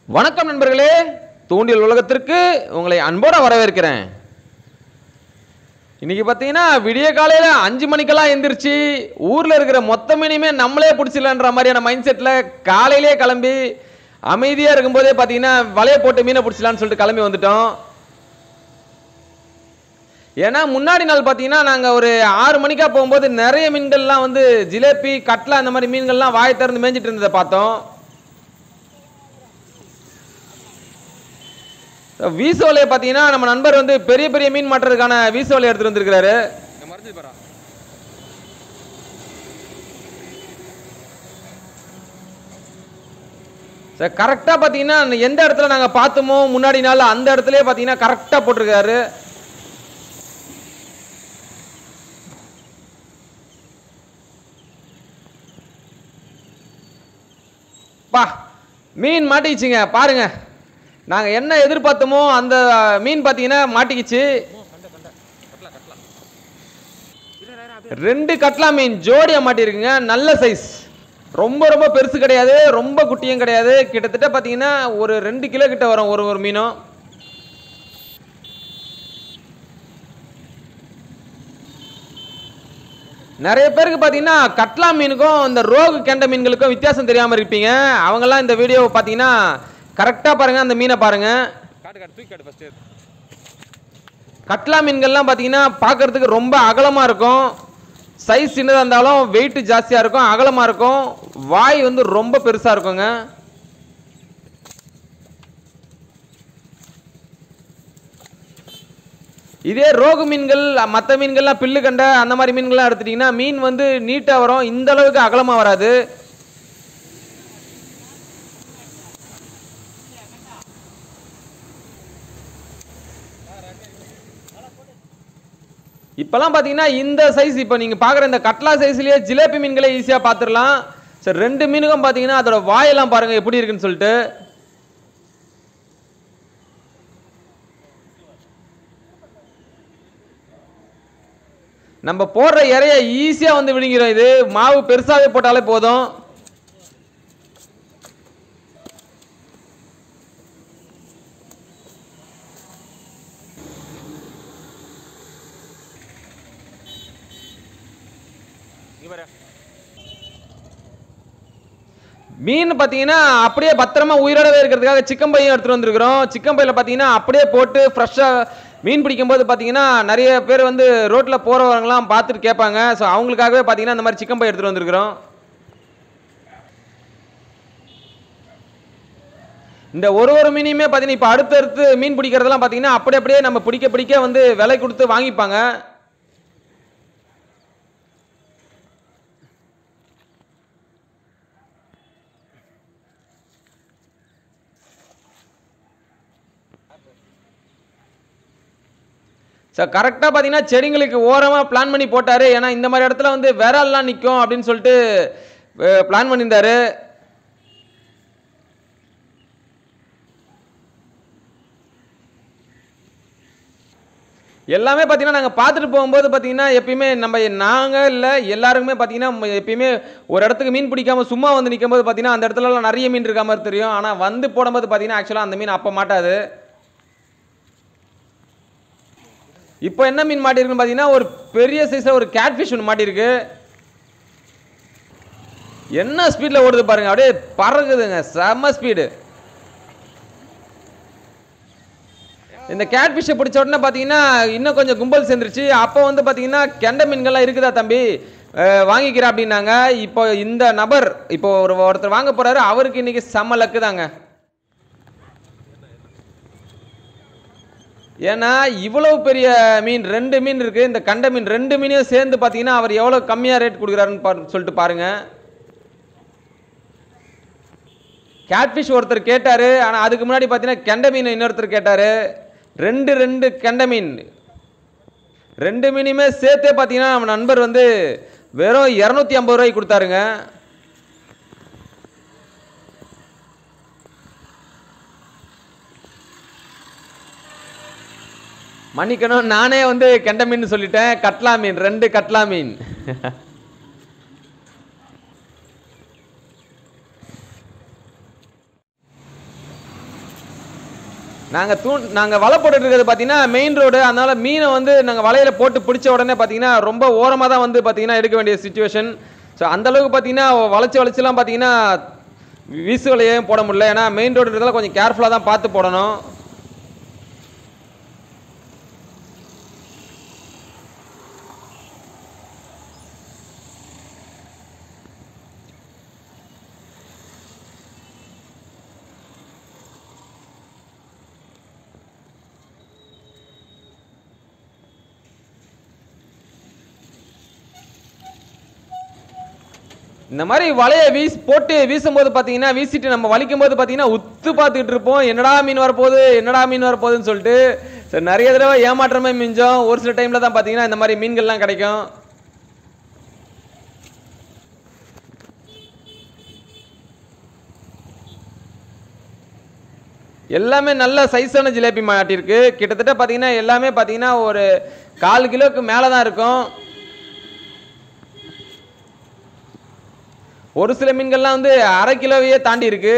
வணக்கம் நண்பர்களே தூண்டில் உலகத்திற்கு உங்களை அன்போட வரவேற்கிறேன் இன்னைக்கு பார்த்தீங்கன்னா விடிய காலையில அஞ்சு மணிக்கெல்லாம் எந்திரிச்சு ஊர்ல இருக்கிற மொத்த மீனையுமே நம்மளே பிடிச்சிடலான்ற மாதிரியான மைண்ட் செட்ல காலையிலே கிளம்பி அமைதியா இருக்கும்போதே பார்த்தீங்கன்னா வலைய போட்டு மீனை பிடிச்சிடலான்னு சொல்லிட்டு கிளம்பி வந்துட்டோம் ஏன்னா முன்னாடி நாள் பார்த்தீங்கன்னா நாங்கள் ஒரு ஆறு மணிக்கா போகும்போது நிறைய மீன்கள்லாம் வந்து ஜிலேபி கட்லா அந்த மாதிரி மீன்கள்லாம் வாய் திறந்து மேய்ஞ்சிட்டு இருந்ததை பார்த்தோம் வீசோலையை பார்த்தீங்கன்னா நம்ம நண்பர் வந்து பெரிய பெரிய மீன் மாட்டுறதுக்கான வீசோலை எடுத்துட்டு வந்திருக்கிறாரு சார் கரெக்டாக பார்த்தீங்கன்னா எந்த இடத்துல நாங்கள் பார்த்தோமோ முன்னாடி நாள் அந்த இடத்துலயே பார்த்தீங்கன்னா கரெக்டாக போட்டிருக்காரு பா மீன் மாட்டிக்கிச்சுங்க பாருங்க நாங்கள் என்ன எதிர்பார்த்தோமோ அந்த மீன் பார்த்தீங்கன்னா மாட்டிக்கிச்சு ரெண்டு கட்லா மீன் ஜோடியா மாட்டிருக்குங்க நல்ல சைஸ் ரொம்ப ரொம்ப பெருசு கிடையாது ரொம்ப குட்டியும் கிடையாது கிட்டத்தட்ட பார்த்தீங்கன்னா ஒரு ரெண்டு கிலோ கிட்ட வரும் ஒரு ஒரு மீனும் நிறைய பேருக்கு பார்த்தீங்கன்னா கட்லா மீனுக்கும் இந்த ரோகு கெண்ட மீன்களுக்கும் வித்தியாசம் தெரியாமல் இருப்பீங்க அவங்கெல்லாம் இந்த வீடியோவை பார்த்தீங்கன்னா கரெக்டாக பாருங்க அந்த மீனை பாருங்க காட்டு காட்டு தூக்கி காட்டு ஃபர்ஸ்ட் கட்லா மீன்கள்லாம் பார்த்தீங்கன்னா பார்க்கறதுக்கு ரொம்ப அகலமாக இருக்கும் சைஸ் சின்னதாக இருந்தாலும் வெயிட் ஜாஸ்தியாக இருக்கும் அகலமாக இருக்கும் வாய் வந்து ரொம்ப பெருசாக இருக்குங்க இதே ரோகு மீன்கள் மற்ற மீன்கள்லாம் பில்லு கண்ட அந்த மாதிரி மீன்கள்லாம் எடுத்துட்டிங்கன்னா மீன் வந்து நீட்டாக வரும் இந்த அளவுக்கு அகலமாக வராது இப்போல்லாம் பார்த்தீங்கன்னா இந்த சைஸ் இப்போ நீங்கள் பார்க்குற இந்த கட்லா சைஸ்லேயே ஜிலேபி மீன்களே ஈஸியாக பார்த்துடலாம் சரி ரெண்டு மீனுக்கும் பார்த்தீங்கன்னா அதோட வாயெல்லாம் பாருங்கள் எப்படி இருக்குன்னு சொல்லிட்டு நம்ம போடுற இறைய ஈஸியாக வந்து விழுங்கிரும் இது மாவு பெருசாகவே போட்டாலே போதும் இங்க பாரு மீன் பார்த்தீங்கன்னா அப்படியே பத்திரமா உயிரோடவே இருக்கிறதுக்காக சிக்கன் பையும் எடுத்துட்டு வந்திருக்கிறோம் சிக்கன் பையில பார்த்தீங்கன்னா அப்படியே போட்டு ஃப்ரெஷ்ஷாக மீன் பிடிக்கும்போது பார்த்தீங்கன்னா நிறைய பேர் வந்து ரோட்டில் போகிறவங்கலாம் பார்த்துட்டு கேட்பாங்க ஸோ அவங்களுக்காகவே பார்த்தீங்கன்னா இந்த மாதிரி சிக்கன் பை எடுத்துட்டு வந்திருக்கிறோம் இந்த ஒரு ஒரு மீனையுமே பார்த்தீங்கன்னா இப்போ அடுத்தடுத்து மீன் பிடிக்கிறதெல்லாம் பார்த்தீங்கன்னா அப்படியே அப்படியே நம்ம பிடிக்க பிடிக்க வந்து விலை கொடுத்து வாங்கிப்பாங்க சார் கரெக்டாக பார்த்தீங்கன்னா செடிங்களுக்கு ஓரமாக பிளான் பண்ணி போட்டார் ஏன்னா இந்த மாதிரி இடத்துல வந்து விரல்லாம் நிற்கும் அப்படின்னு சொல்லிட்டு பிளான் பண்ணியிருந்தாரு எல்லாமே பார்த்தீங்கன்னா நாங்கள் பார்த்துட்டு போகும்போது பார்த்தீங்கன்னா எப்பயுமே நம்ம நாங்கள் இல்லை எல்லாருக்குமே பார்த்தீங்கன்னா ம- எப்பயுமே ஒரு இடத்துக்கு மீன் பிடிக்காம சும்மா வந்து நிற்கும்போது பார்த்தீங்கன்னா அந்த இடத்துலலாம் நிறைய மீன் இருக்க மாதிரி தெரியும் ஆனால் வந்து போடும்போது பார்த்தீங்கன்னா ஆக்சுவலாக அந்த மீன் அப்போ மாட்டாது இப்போ என்ன மீன் மாட்டிருக்குன்னு பார்த்தீங்கன்னா ஒரு பெரிய சைஸில் ஒரு கேட்ஃபிஷ் ஒன்று மாட்டிருக்கு என்ன ஸ்பீடில் ஓடுது பாருங்க அப்படியே பறக்குதுங்க செம்ம ஸ்பீடு இந்த கேட்ஃபிஷ்ஷை பிடிச்ச உடனே பார்த்தீங்கன்னா இன்னும் கொஞ்சம் கும்பல் சேர்ந்துருச்சு அப்போ வந்து பார்த்தீங்கன்னா கெண்டை மீன்கள்லாம் இருக்குதா தம்பி அஹ், வாங்கிக்கிறேன் அப்படின்னாங்க இப்போ இந்த நபர் இப்போ ஒரு ஒருத்தர் வாங்க போறாரு அவருக்கு இன்னைக்கு செம்ம லக்கு தாங்க ஏன்னா இவ்வளவு பெரிய மீன் ரெண்டு மீன் இருக்கு இந்த கண்ட மீன் ரெண்டு மீனையும் சேர்ந்து பார்த்தீங்கன்னா அவர் எவ்வளோ கம்மியாக ரேட் கொடுக்குறாருன்னு பாரு- சொல்லிட்டு பாருங்க கேட்ஃபிஷ் ஒருத்தர் கேட்டாரு ஆனால் அதுக்கு முன்னாடி பார்த்தீங்கன்னா கெண்ட மீன் இன்னொருத்தர் கேட்டாரு ரெண்டு ரெண்டு கெண்ட மீன் ரெண்டு மீனுமே சேர்த்தே பார்த்தீங்கன்னா நம்ம நண்பர் வந்து வெறும் இரநூத்தி ஐம்பது ரூபாய்க்கு கொடுத்தாருங்க மன்னிக்கணும் நானே வந்து கெண்ட மீன் சொல்லிட்டேன் கட்லா மீன் ரெண்டு கட்லா மீன் நாங்கள் தூண் நாங்கள் வலை போட்டுட்டு இருக்கிறது பார்த்தீங்கன்னா மெயின் ரோடு அதனால மீனை வந்து நாங்கள் வலையில போட்டு பிடிச்ச உடனே பார்த்தீங்கன்னா ரொம்ப ஓரமாக தான் வந்து பார்த்தீங்கன்னா எடுக்க வேண்டிய சுச்சுவேஷன் ஸோ அளவுக்கு பார்த்தீங்கன்னா வளைச்சு வளைச்சுலாம் பார்த்தீங்கன்னா வீசு வலையும் போட முடியல ஏன்னா மெயின் ரோடுன்றதால கொஞ்சம் கேர்ஃபுல்லாக தான் பார்த்து போடணும் இந்த மாதிரி வலையை வீசி போட்டு வீசும்போது பார்த்தீங்கன்னா வீசிட்டு நம்ம வலிக்கும் போது பார்த்தீங்கன்னா உத்து பார்த்துக்கிட்டு இருப்போம் என்னடா மீன் வரப்போகுது என்னடா மீன் வரப்போகுதுன்னு சொல்லிட்டு சரி நிறைய தடவை ஏமாற்றமே மிஞ்சம் ஒரு சில டைமில் தான் பார்த்தீங்கன்னா இந்த மாதிரி மீன்கள்லாம் கிடைக்கும் எல்லாமே நல்ல சைஸான ஜிலேபி மாட்டிருக்கு கிட்டத்தட்ட பார்த்தீங்கன்னா எல்லாமே பார்த்தீங்கன்னா ஒரு கால் கிலோக்கு மேலே தான் இருக்கும் ஒரு சில மீன்கள்லாம் வந்து அரை கிலோவையே தாண்டி இருக்கு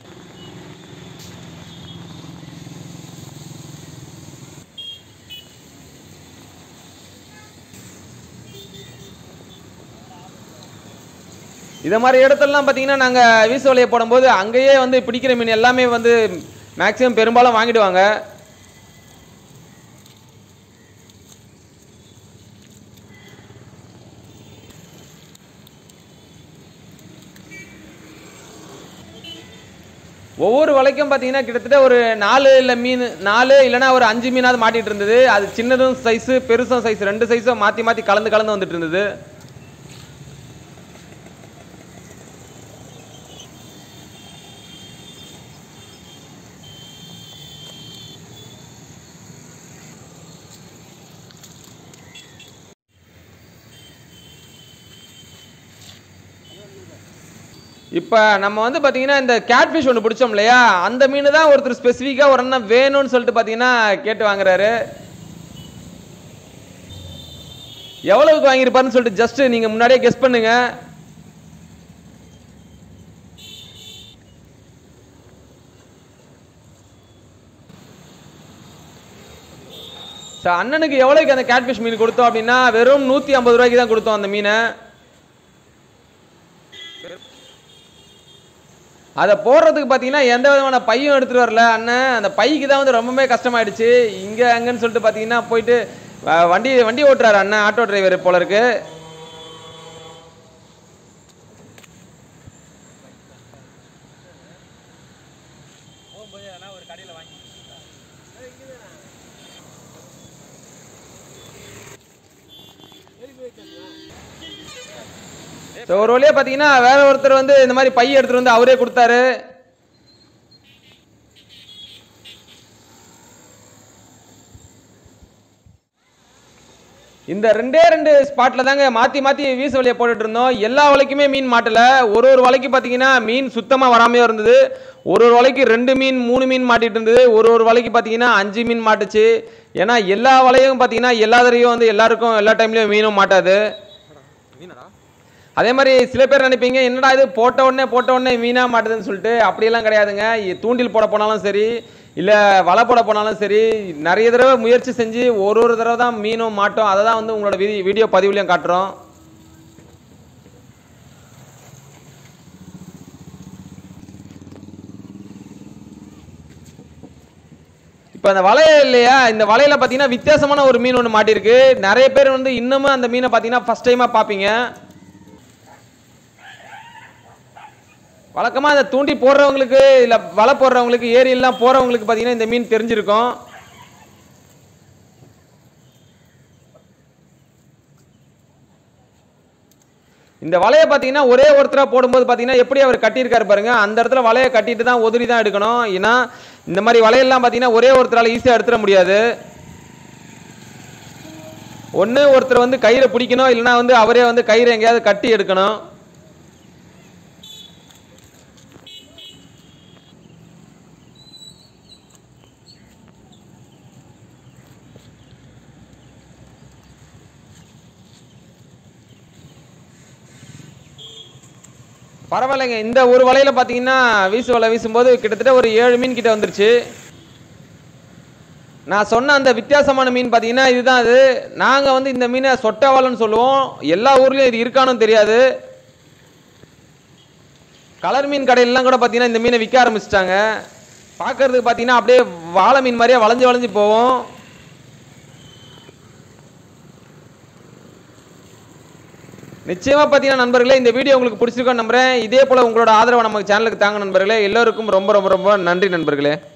இதை மாதிரி இடத்துலலாம் பார்த்தீங்கன்னா நாங்கள் வீசு வலையை போடும்போது அங்கேயே வந்து பிடிக்கிற மீன் எல்லாமே வந்து மேக்ஸிமம் பெரும்பாலும் வாங்கிடுவாங்க ஒவ்வொரு வலைக்கும் பார்த்தீங்கன்னா கிட்டத்தட்ட ஒரு நாலு இல்லை மீன் நாலு இல்லைன்னா ஒரு அஞ்சு மீனாவது மாட்டிட்டு இருந்தது அது சின்னதும் சைஸு பெருசும் சைஸ் ரெண்டு சைஸும் மாற்றி மாற்றி கலந்து கலந்து வந்துட்டு இருந்தது இப்போ நம்ம வந்து பார்த்தீங்கன்னா இந்த கேட்ஃபிஷ் ஒன்று பிடிச்சோம் இல்லையா அந்த மீன் தான் ஒருத்தர் ஸ்பெசிஃபிக்காக ஒரு அண்ணன் வேணும்னு சொல்லிட்டு பார்த்தீங்கன்னா கேட்டு வாங்குறாரு எவ்வளவுக்கு வாங்கியிருப்பாருன்னு சொல்லிட்டு ஜஸ்ட் நீங்கள் முன்னாடியே கெஸ் பண்ணுங்க ஸோ அண்ணனுக்கு எவ்வளோக்கு அந்த கேட்ஃபிஷ் மீன் கொடுத்தோம் அப்படின்னா வெறும் நூற்றி ஐம்பது ரூபாய்க்கு தான் கொடுத்தோம் அந்த மீனை அதை போடுறதுக்கு பார்த்தீங்கன்னா எந்த விதமான பையும் எடுத்துகிட்டு வரல அண்ணன் அந்த பைக்கு தான் வந்து ரொம்பவே கஷ்டமாயிடுச்சு இங்கே அங்கன்னு சொல்லிட்டு பார்த்தீங்கன்னா போயிட்டு வ- வண்டி வண்டி ஓட்டுறாரு அண்ணன் ஆட்டோ டிரைவர் போல இருக்கு So, ஒரு வழியா பார்த்தீங்கன்னா வேற ஒருத்தர் வந்து இந்த மாதிரி பை எடுத்துட்டு வந்து அவரே கொடுத்தாரு இந்த ரெண்டே ரெண்டு ஸ்பாட்ல தாங்க மாத்தி மாத்தி வீசு வலையை போட்டுட்டு இருந்தோம் எல்லா வலைக்குமே மீன் மாட்டல ஒரு ஒரு வலைக்கு பாத்தீங்கன்னா மீன் சுத்தமா வராமையே இருந்தது ஒரு ஒரு வலைக்கு ரெண்டு மீன் மூணு மீன் மாட்டிட்டு இருந்தது ஒரு ஒரு வலைக்கு பாத்தீங்கன்னா அஞ்சு மீன் மாட்டுச்சு ஏன்னா எல்லா வலையும் பாத்தீங்கன்னா எல்லா தடவையும் வந்து எல்லாருக்கும் எல்லா டைம்லயும் மீனும் மாட்டாது மீனடா அதே மாதிரி சில பேர் நினைப்பீங்க என்னடா இது போட்ட உடனே போட்ட உடனே மீனா மாட்டுதுன்னு சொல்லிட்டு அப்படியெல்லாம் கிடையாதுங்க இ- தூண்டில் போட போனாலும் சரி இல்லை வலை போட போனாலும் சரி நிறைய தடவை முயற்சி செஞ்சு ஒரு ஒரு தடவை தான் மீனும் மாட்டோம் அதை தான் வந்து உங்களோட வீடி வீடியோ பதிவுலையும் காட்டுறோம் இப்போ அந்த வலைய இல்லையா இந்த வலையில பார்த்தீங்கன்னா வித்தியாசமான ஒரு மீன் ஒன்று மாட்டியிருக்கு நிறைய பேர் வந்து இன்னமும் அந்த மீனை பார்த்தீங்கன்னா ஃபர்ஸ்ட் டைமாக பார்ப்பீங்க வழக்கமாக அந்த தூண்டி போடுறவங்களுக்கு இல்லை வலை போடுறவங்களுக்கு ஏரியெல்லாம் போகிறவங்களுக்கு பார்த்தீங்கன்னா இந்த மீன் தெரிஞ்சிருக்கும் இந்த வலையை பார்த்தீங்கன்னா ஒரே ஒருத்தரா போடும்போது பார்த்தீங்கன்னா எப்படி அவர் கட்டியிருக்காரு பாருங்க அந்த இடத்துல வலையை கட்டிட்டு தான் உதறி தான் எடுக்கணும் ஏன்னா இந்த மாதிரி வலையெல்லாம் பார்த்தீங்கன்னா ஒரே ஒருத்தரால ஈஸியாக எடுத்துட முடியாது ஒன்று ஒருத்தர் வந்து கயிறை பிடிக்கணும் இல்லைன்னா வந்து அவரே வந்து கயிறை எங்கேயாவது கட்டி எடுக்கணும் பரவாயில்லைங்க இந்த ஒரு வலையில பார்த்தீங்கன்னா வீசு வலை வீசும்போது கிட்டத்தட்ட ஒரு ஏழு மீன் கிட்ட வந்துருச்சு நான் சொன்ன அந்த வித்தியாசமான மீன் பார்த்தீங்கன்னா இதுதான் அது நாங்கள் வந்து இந்த மீனை சொட்டவாளன்னு சொல்லுவோம் எல்லா ஊர்லேயும் இது இருக்கானும் தெரியாது கலர் மீன் கடையிலலாம் கூட பார்த்தீங்கன்னா இந்த மீனை விற்க ஆரம்பிச்சிட்டாங்க பார்க்கறதுக்கு பார்த்தீங்கன்னா அப்படியே வாழை மீன் மாதிரியே வளைஞ்சு வளைஞ்சு போவோம் நிச்சயமா பார்த்தீங்கன்னா நண்பர்களே இந்த வீடியோ உங்களுக்கு பிடிச்சிருக்கோன்னு நம்புறேன் இதே போல உங்களோட ஆதரவை நம்ம சேனலுக்கு தாங்க நண்பர்களே எல்லோருக்கும் ரொம்ப ரொம்ப ரொம்ப நன்றி நண்பர்களே